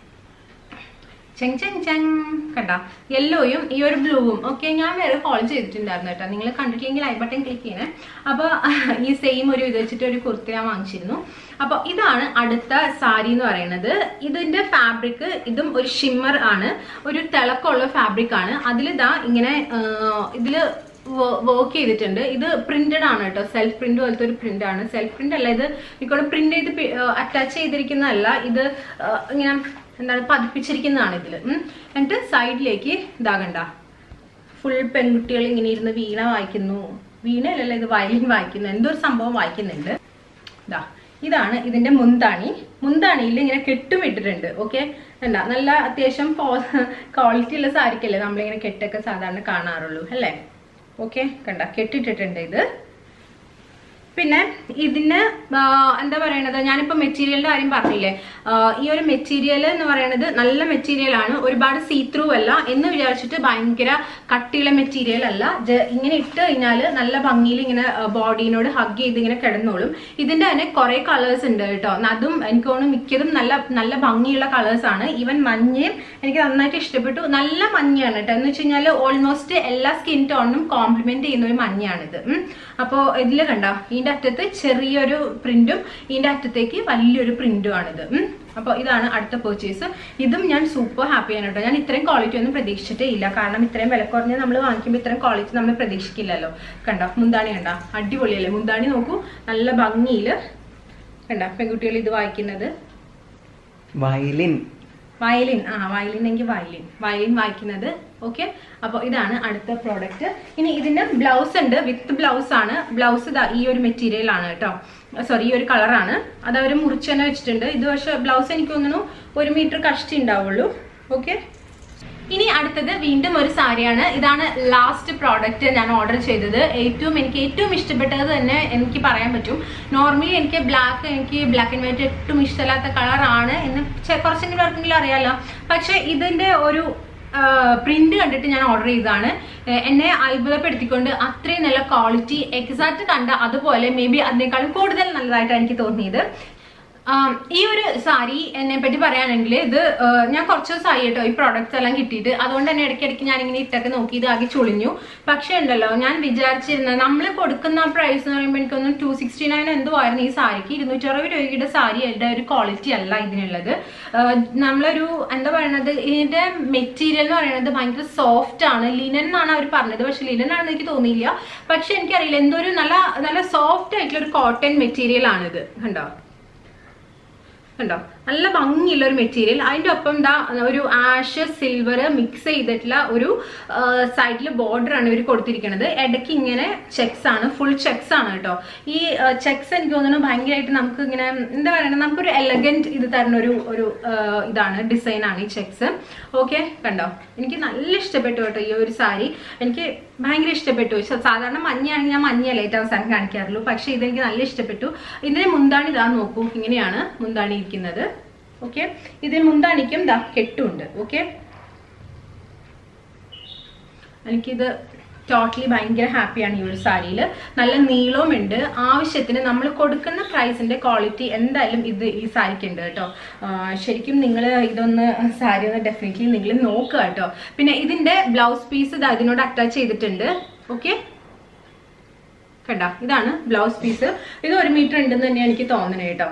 ചെങ് ചെങ് ചെങ് കണ്ട യെല്ലോയും ഈ ഒരു ബ്ലൂവും ഓക്കെ ഞാൻ വേറെ ഹോൾ ചെയ്തിട്ടുണ്ടായിരുന്നു കേട്ടോ നിങ്ങൾ കണ്ടിട്ടില്ലെങ്കിൽ ഐ ബട്ടൺ ക്ലിക്ക് ചെയ്യണേ അപ്പോൾ ഈ സെയിം ഒരു ഇത് വെച്ചിട്ട് ഒരു കുർത്തി ഞാൻ വാങ്ങിച്ചിരുന്നു അപ്പോൾ ഇതാണ് അടുത്ത സാരി എന്ന് പറയുന്നത് ഇതിന്റെ ഫാബ്രിക് ഇതും ഒരു ഷിമ്മർ ആണ് ഒരു തിളക്കമുള്ള ഫാബ്രിക് ആണ് അതിലിതാ ഇങ്ങനെ ഇതില് വർക്ക് ചെയ്തിട്ടുണ്ട് ഇത് പ്രിന്റഡ് ആണ് കേട്ടോ സെൽഫ് പ്രിന്റ് പോലത്തെ ഒരു പ്രിന്റ് ആണ് സെൽഫ് പ്രിന്റ് അല്ല ഇത് ഇപ്പോൾ പ്രിന്റ് ചെയ്ത് അറ്റാച്ച് ചെയ്തിരിക്കുന്നതല്ല ഇത് ആ, ഇങ്ങനെ എന്താണ് പതിപ്പിച്ചിരിക്കുന്നതാണ് ഇതിൽ എന്നിട്ട് സൈഡിലേക്ക് ഇതാകണ്ട ഫുൾ പെൺകുട്ടികൾ ഇങ്ങനെ ഇരുന്ന് വീണ വായിക്കുന്നു വീണയല്ലല്ലോ ഇത് വയലിൻ വായിക്കുന്നു എന്തോ ഒരു സംഭവം വായിക്കുന്നുണ്ട് ഇതാ ഇതാണ് ഇതിന്റെ മുന്താണി മുന്താണിയിൽ ഇങ്ങനെ കെട്ടും ഇട്ടിട്ടുണ്ട് ഓക്കെ എന്താ നല്ല അത്യാവശ്യം ക്വാളിറ്റി ഉള്ള സാരിക്കല്ലേ നമ്മളിങ്ങനെ കെട്ടൊക്കെ സാധാരണ കാണാറുള്ളൂ അല്ലേ ഓക്കെ കണ്ട കെട്ടിട്ടിട്ടുണ്ട് ഇത് പിന്നെ ഇതിന് ആ, എന്താ പറയണത് ഞാനിപ്പോ മെറ്റീരിയലിന്റെ കാര്യം പറഞ്ഞില്ലേ ആ, ഈ ഒരു മെറ്റീരിയൽ എന്ന് പറയുന്നത് നല്ല മെറ്റീരിയൽ ആണ് ഒരുപാട് സീ ത്രൂ അല്ല എന്ന് വിചാരിച്ചിട്ട് ഭയങ്കര കട്ടിയുള്ള മെറ്റീരിയൽ അല്ല ജ- ഇങ്ങനെ ഇട്ട് കഴിഞ്ഞാൽ നല്ല ഭംഗിയിൽ ഇങ്ങനെ ബോഡീനോട് ഹഗ് ചെയ്ത് ഇങ്ങനെ കിടന്നോളും ഇതിന്റെ തന്നെ കുറെ കളേഴ്സ് ഉണ്ട് കേട്ടോ അതും എനിക്ക് തോന്നുന്നു മിക്കതും നല്ല നല്ല ഭംഗിയുള്ള കളേഴ്സ് ആണ് ഈവൻ മഞ്ഞയും എനിക്ക് നന്നായിട്ട് ഇഷ്ടപ്പെട്ടു നല്ല മഞ്ഞയാണ് കേട്ടോ എന്ന് വെച്ച് കഴിഞ്ഞാൽ ഓൾമോസ്റ്റ് എല്ലാ സ്കിൻ ടോണിനും കോംപ്ലിമെന്റ് ചെയ്യുന്ന ഒരു മഞ്ഞയാണിത് ഉം. അപ്പോ ഇതിൽ കണ്ടോ ഇതിന്റെ അറ്റത്ത് ചെറിയൊരു പ്രിന്റും ഇതിന്റെ അറ്റത്തേക്ക് വലിയൊരു പ്രിന്റും ആണിത് ഉം. അപ്പോൾ ഇതാണ് അടുത്ത പർച്ചേസ് ഇതും ഞാൻ സൂപ്പർ ഹാപ്പിയാണ് കേട്ടോ ഞാൻ ഇത്രയും ക്വാളിറ്റി ഒന്നും പ്രതീക്ഷിച്ചിട്ടേ ഇല്ല കാരണം ഇത്രയും വില കുറഞ്ഞ് നമ്മൾ വാങ്ങിക്കുമ്പോൾ ഇത്രയും ക്വാളിറ്റി നമ്മൾ പ്രതീക്ഷിക്കില്ലല്ലോ കണ്ടോ മുന്താണി കണ്ട അടിപൊളിയല്ലേ മുന്താണി നോക്കൂ നല്ല ഭംഗിയിൽ കണ്ട പെൺകുട്ടികൾ ഇത് വായിക്കുന്നത് വയലിൻ വയലിൻ ആ വയലിൻ എങ്കിൽ വയലിൻ വയലിൻ വായിക്കുന്നത് ഓക്കെ അപ്പോൾ ഇതാണ് അടുത്ത പ്രോഡക്റ്റ് ഇനി ഇതിന് ബ്ലൗസ് ഉണ്ട് വിത്ത് ബ്ലൗസ് ആണ് ബ്ലൗസ് ഇതാ ഈ ഒരു മെറ്റീരിയൽ ആണ് കേട്ടോ സോറി ഈ ഒരു കളറാണ് അത് അവർ മുറിച്ച് തന്നെ വെച്ചിട്ടുണ്ട് ഇത് പക്ഷേ ബ്ലൗസ് എനിക്ക് തോന്നുന്നു ഒരു മീറ്റർ കഷ്ടി ഉണ്ടാവുള്ളൂ ഓക്കെ ഇനി അടുത്തത് വീണ്ടും ഒരു സാരിയാണ് ഇതാണ് ലാസ്റ്റ് പ്രോഡക്റ്റ് ഞാൻ ഓർഡർ ചെയ്തത് ഏറ്റവും എനിക്ക് ഏറ്റവും ഇഷ്ടപ്പെട്ടത് തന്നെ എനിക്ക് പറയാൻ പറ്റും നോർമലി എനിക്ക് ബ്ലാക്ക് എനിക്ക് ബ്ലാക്ക് ആൻഡ് വൈറ്റ് ഏറ്റവും ഇഷ്ടമില്ലാത്ത കളറാണ് എന്ന് ചെ- കുറച്ചെങ്കിലും ആർക്കെങ്കിലും അറിയാലോ പക്ഷെ ഇതിന്റെ ഒരു പ്രിന്റ് കണ്ടിട്ട് ഞാൻ ഓർഡർ ചെയ്തതാണ് ഏഹ് എന്നെ അത്ഭുതപ്പെടുത്തിക്കൊണ്ട് അത്രയും നല്ല ക്വാളിറ്റി എക്സാക്ട് കണ്ട അതുപോലെ മേ ബി അതിനേക്കാളും കൂടുതൽ നല്ലതായിട്ടാണ് എനിക്ക് തോന്നിയത് ആം, ഈ ഒരു സാരി എന്നെ പറ്റി പറയുകയാണെങ്കിൽ ഇത് ആ, ഞാൻ കുറച്ച് ദിവസമായി കേട്ടോ ഈ പ്രോഡക്റ്റ്സ് എല്ലാം കിട്ടിയിട്ട് അതുകൊണ്ട് തന്നെ ഇടയ്ക്കിടയ്ക്ക് ഞാൻ ഇങ്ങനെ ഇട്ടൊക്കെ നോക്കി ഇത് ആകെ ചുളിഞ്ഞു പക്ഷേ ഉണ്ടല്ലോ ഞാൻ വിചാരിച്ചിരുന്നത് നമ്മൾ കൊടുക്കുന്ന പ്രൈസ് എന്ന് പറയുമ്പോൾ എനിക്കൊന്നും ടു സിക്സ്റ്റി നയൻ എന്തോ ആയിരുന്നു ഈ സാരിക്ക് ഇരുന്നൂറ്റി അറുപത് രൂപയുടെ സാരിയുടെ ഒരു ക്വാളിറ്റി അല്ല ഇതിനുള്ളത് ആ, നമ്മളൊരു എന്താ പറയണത് ഇതിന്റെ മെറ്റീരിയൽ എന്ന് പറയുന്നത് ഭയങ്കര സോഫ്റ്റ് ആണ് ലിനൻ എന്നാണ് അവർ പറഞ്ഞത് പക്ഷെ ലിനൻ ആണെന്ന് എനിക്ക് തോന്നിയില്ല പക്ഷെ എനിക്കറിയില്ല എന്തോ ഒരു നല്ല നല്ല സോഫ്റ്റ് ആയിട്ടുള്ള ഒരു കോട്ടൺ മെറ്റീരിയൽ ആണിത് കണ്ടോ കണ്ടോ നല്ല ഭംഗിയുള്ള ഒരു മെറ്റീരിയൽ അതിന്റെ ഒപ്പം എന്താ ഒരു ആഷ് സിൽവർ മിക്സ് ചെയ്തിട്ടുള്ള ഒരു സൈഡിൽ ബോർഡർ ആണ് ഇവർ കൊടുത്തിരിക്കുന്നത് ഇടയ്ക്ക് ഇങ്ങനെ ചെക്സ് ആണ് ഫുൾ ചെക്സ് ആണ് കേട്ടോ ഈ ചെക്സ് എനിക്ക് തോന്നുന്നു ഭയങ്കരമായിട്ട് നമുക്ക് ഇങ്ങനെ എന്താ പറയുക നമുക്കൊരു എലഗന്റ് ഇത് തരുന്ന ഒരു ഒരു ആ, ഇതാണ് ഡിസൈൻ ആണ് ഈ ചെക്സ് ഓക്കെ കണ്ടോ എനിക്ക് നല്ല ഇഷ്ടപ്പെട്ടു കേട്ടോ ഈ ഒരു സാരി എനിക്ക് ഭയങ്കര ഇഷ്ടപ്പെട്ടു സ- സാധാരണ മഞ്ഞയാണെങ്കിൽ ഞാൻ മഞ്ഞയല്ല ഏറ്റവും അവസാനം കാണിക്കാറുള്ളൂ പക്ഷെ ഇതെനിക്ക് നല്ല ഇഷ്ടപ്പെട്ടു ഇതിന്റെ മുന്താണി ഇതാ നോക്കൂ ഇങ്ങനെയാണ് മുന്താണി ഇരിക്കുന്നത് ഓക്കെ ഇതിന് മുന്താണിക്കും ദാ കെട്ടുണ്ട് ഓക്കെ എനിക്കിത് ടോട്ടലി ഭയങ്കര ഹാപ്പിയാണ് ഈ ഒരു സാരിയിൽ നല്ല നീളവും ഉണ്ട് ആവശ്യത്തിന് നമ്മൾ കൊടുക്കുന്ന പ്രൈസിന്റെ ക്വാളിറ്റി എന്തായാലും ഇത് ഈ സാരിക്ക് ഉണ്ട് കേട്ടോ ആ, ശരിക്കും നിങ്ങൾ ഇതൊന്ന് സാരി ഒന്ന് ഡെഫിനറ്റ്ലി നിങ്ങൾ നോക്കുക കേട്ടോ പിന്നെ ഇതിന്റെ ബ്ലൗസ് പീസ് ഇത് അതിനോട് അറ്റാച്ച് ചെയ്തിട്ടുണ്ട് ഓക്കെ കണ്ട ഇതാണ് ബ്ലൗസ് പീസ് ഇത് ഒരു മീറ്റർ ഉണ്ടെന്ന് തന്നെയാണ് എനിക്ക് തോന്നുന്നത് കേട്ടോ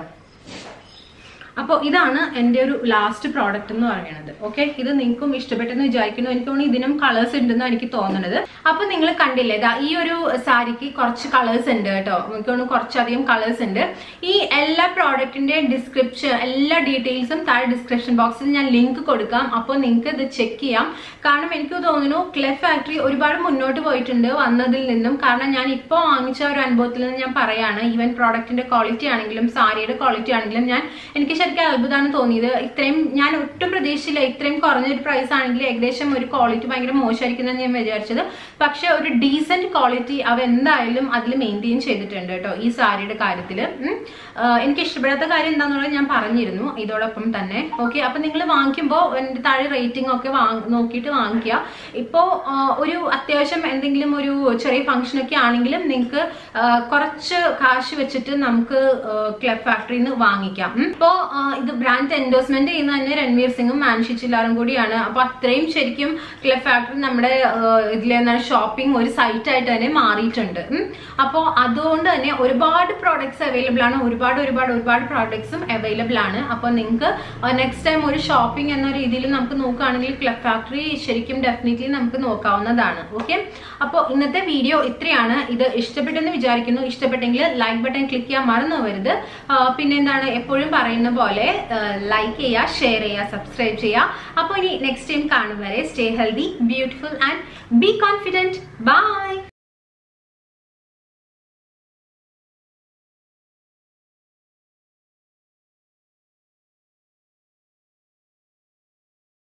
അപ്പോൾ ഇതാണ് എൻ്റെ ഒരു ലാസ്റ്റ് പ്രോഡക്റ്റ് എന്ന് പറയുന്നത് ഓക്കെ ഇത് നിങ്ങൾക്കും ഇഷ്ടപ്പെട്ടെന്ന് വിചാരിക്കുന്നു എനിക്ക് തോന്നുന്നു ഇതിനും കളേഴ്സ് ഉണ്ടെന്നാണ് എനിക്ക് തോന്നുന്നത് അപ്പോൾ നിങ്ങൾ കണ്ടില്ലേ ദാ ഈ ഒരു സാരിക്ക് കുറച്ച് കളേഴ്സ് ഉണ്ട് കേട്ടോ എനിക്ക് തോന്നുന്നു കുറച്ചധികം കളേഴ്സ് ഉണ്ട് ഈ എല്ലാ പ്രോഡക്റ്റിന്റെ ഡിസ്ക്രിപ്ഷൻ എല്ലാ ഡീറ്റെയിൽസും താഴെ ഡിസ്ക്രിപ്ഷൻ ബോക്സിൽ ഞാൻ ലിങ്ക് കൊടുക്കാം അപ്പോൾ നിങ്ങൾക്ക് ഇത് ചെക്ക് ചെയ്യാം കാരണം എനിക്ക് തോന്നുന്നു ക്ലെഫ് ഫാക്ടറി ഒരുപാട് മുന്നോട്ട് പോയിട്ടുണ്ട് വന്നതിൽ നിന്നും കാരണം ഞാൻ ഇപ്പോൾ വാങ്ങിച്ച ഒരു അനുഭവത്തിൽ നിന്ന് ഞാൻ പറയാണ് ഈവൻ പ്രോഡക്റ്റിന്റെ ക്വാളിറ്റി ആണെങ്കിലും സാരിയുടെ ക്വാളിറ്റി ആണെങ്കിലും ഞാൻ എനിക്ക് ശരിക്കും അത്ഭുതമാണ് തോന്നിയത് ഇത്രയും ഞാൻ ഒട്ടും പ്രതീക്ഷിച്ചില്ല ഇത്രയും കുറഞ്ഞൊരു പ്രൈസ് ആണെങ്കിൽ ഏകദേശം ഒരു ക്വാളിറ്റി ഭയങ്കര മോശമായിരിക്കും ഞാൻ വിചാരിച്ചത് പക്ഷെ ഒരു ഡീസെന്റ് ക്വാളിറ്റി അവ എന്തായാലും അതിൽ മെയിൻറ്റെയിൻ ചെയ്തിട്ടുണ്ട് കേട്ടോ ഈ സാരിയുടെ കാര്യത്തിൽ എനിക്ക് ഇഷ്ടപ്പെടാത്ത കാര്യം എന്താണെന്നുള്ളത് ഞാൻ പറഞ്ഞിരുന്നു ഇതോടൊപ്പം തന്നെ ഓക്കെ അപ്പൊ നിങ്ങൾ വാങ്ങിക്കുമ്പോൾ എൻ്റെ താഴെ റേറ്റിംഗ് ഒക്കെ വാങ്ങ നോക്കിയിട്ട് വാങ്ങിക്കുക ഇപ്പോൾ ഒരു അത്യാവശ്യം എന്തെങ്കിലും ഒരു ചെറിയ ഫംഗ്ഷൻ ഒക്കെ ആണെങ്കിലും നിങ്ങൾക്ക് കുറച്ച് കാശ് വെച്ചിട്ട് നമുക്ക് ക്ലബ് ഫാക്ടറിയിൽ നിന്ന് വാങ്ങിക്കാം ഇപ്പോൾ ഇത് ബ്രാൻഡ് എൻഡോഴ്സ്മെന്റ് ചെയ്യുന്ന തന്നെ രൺവീർ സിംഗും മാൻഷി ചില്ലാറും കൂടിയാണ് അപ്പൊ അത്രയും ശരിക്കും ക്ലബ് ഫാക്ടറി നമ്മുടെ ഇതിലെന്താണ് ഷോപ്പിംഗ് ഒരു സൈറ്റ് ആയിട്ട് തന്നെ മാറിയിട്ടുണ്ട് അപ്പോൾ അതുകൊണ്ട് തന്നെ ഒരുപാട് പ്രോഡക്ട്സ് അവൈലബിൾ ആണ് ഒരുപാട് ഒരുപാട് ഒരുപാട് പ്രോഡക്ട്സും അവൈലബിൾ ആണ് അപ്പോൾ നിങ്ങൾക്ക് നെക്സ്റ്റ് ടൈം ഒരു ഷോപ്പിംഗ് എന്ന രീതിയിൽ നമുക്ക് നോക്കുകയാണെങ്കിൽ ക്ലബ് ഫാക്ടറി ശരിക്കും ഡെഫിനറ്റ്ലി നമുക്ക് നോക്കാവുന്നതാണ് ഓക്കെ അപ്പോൾ ഇന്നത്തെ വീഡിയോ ഇത്രയാണ് ഇത് ഇഷ്ടപ്പെട്ടെന്ന് വിചാരിക്കുന്നു ഇഷ്ടപ്പെട്ടെങ്കിൽ ലൈക്ക് ബട്ടൺ ക്ലിക്ക് ചെയ്യാൻ മറന്നു പോകരുത് ആ, പിന്നെ എന്താണ് എപ്പോഴും പറയുന്ന പോലെ ലൈക്ക് ചെയ്യുക ഷെയർ ചെയ്യുക സബ്സ്ക്രൈബ് ചെയ്യുക അപ്പോൾ ഇനി നെക്സ്റ്റ് ടൈം കാണും വരെ stay healthy beautiful and be confident by